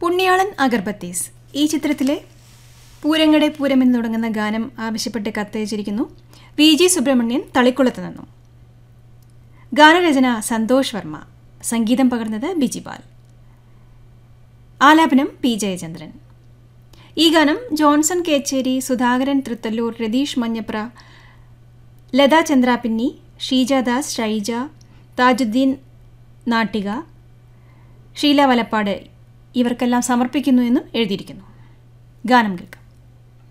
പുണ്യാളൻ അഗർബത്തീസ് ഈ ചിത്രത്തിലെ പൂരങ്ങടെ പൂരം എന്ന് തുടങ്ങുന്ന ഗാനം ആവശ്യപ്പെട്ട് കത്തയച്ചിരിക്കുന്നു വി ജി സുബ്രഹ്മണ്യൻ തളിക്കുളത്ത് നിന്നും ഗാനരചന സന്തോഷ് വർമ്മ സംഗീതം പകർന്നത് ബിജിപാൽ ആലാപനം പി ജയചന്ദ്രൻ ഈ ഗാനം ജോൺസൺ കേച്ചേരി സുധാകരൻ തൃത്തല്ലൂർ രതീഷ് മഞ്ഞപ്ര ലതാ ചന്ദ്രാപിന്നി ഷീജാദാസ് ഷൈജ താജുദ്ദീൻ നാട്ടിക ഷീല വലപ്പാട് ഇവർക്കെല്ലാം സമർപ്പിക്കുന്നു എന്നും എഴുതിയിരിക്കുന്നു ഗാനം കേൾക്കാം